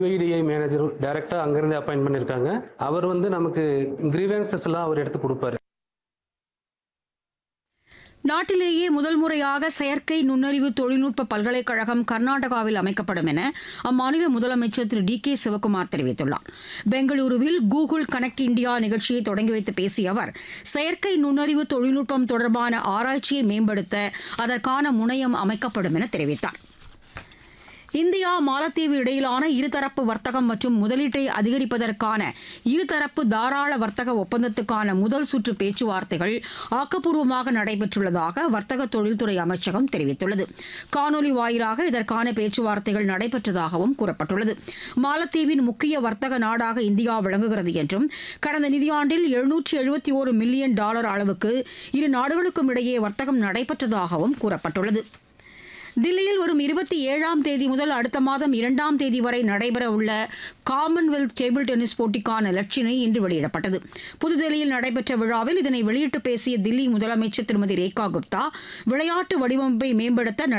UIDAI manager டைரெக்டாக அங்கேருந்து appoint பண்ணியிருக்காங்க அவர் வந்து நமக்கு கிரீவன்சஸ் எல்லாம் அவர் எடுத்து கொடுப்பாரு நாட்டிலேயே முதல் முறையாக செயற்கை நுண்ணறிவு தொழில்நுட்ப பல்கலைக்கழகம் கர்நாடகாவில் அமைக்கப்படும் என அம்மாநில முதலமைச்சர் திரு டி கே சிவக்குமார் தெரிவித்துள்ளார் பெங்களூருவில் கூகுள் கனெக்ட் இந்தியா நிகழ்ச்சியை தொடங்கி வைத்து பேசிய அவர் செயற்கை நுண்ணறிவு தொழில்நுட்பம் தொடர்பான ஆராய்ச்சியை மேம்படுத்த அதற்கான முனையம் அமைக்கப்படும் என தெரிவித்தார் இந்தியா மாலத்தீவு இடையிலான இருதரப்பு வர்த்தகம் மற்றும் முதலீட்டை அதிகரிப்பதற்கான இருதரப்பு தாராள வர்த்தக ஒப்பந்தத்துக்கான முதல் சுற்று பேச்சுவார்த்தைகள் ஆக்கப்பூர்வமாக நடைபெற்றுள்ளதாக வர்த்தக தொழில்துறை அமைச்சகம் தெரிவித்துள்ளது காணொலி வாயிலாக இதற்கான பேச்சுவார்த்தைகள் நடைபெற்றதாகவும் கூறப்பட்டுள்ளது மாலத்தீவின் முக்கிய வர்த்தக நாடாக இந்தியா விளங்குகிறது என்றும் கடந்த நிதியாண்டில் எழுநூற்றி எழுபத்தி ஒரு மில்லியன் டாலர் அளவுக்கு இரு நாடுகளுக்கும் இடையே வர்த்தகம் நடைபெற்றதாகவும் கூறப்பட்டுள்ளது தில்லியில் வரும் இருபத்தி ஏழாம் தேதி முதல் அடுத்த மாதம் இரண்டாம் தேதி வரை நடைபெறவுள்ள காமன்வெல்த் டேபிள் டென்னிஸ் போட்டிக்கான லட்சினை இன்று வெளியிடப்பட்டது புதுதில்லியில் நடைபெற்ற விழாவில் இதனை வெளியிட்டு பேசிய தில்லி முதலமைச்சர் திருமதி ரேகா குப்தா விளையாட்டு வடிவமைப்பை மேம்படுத்த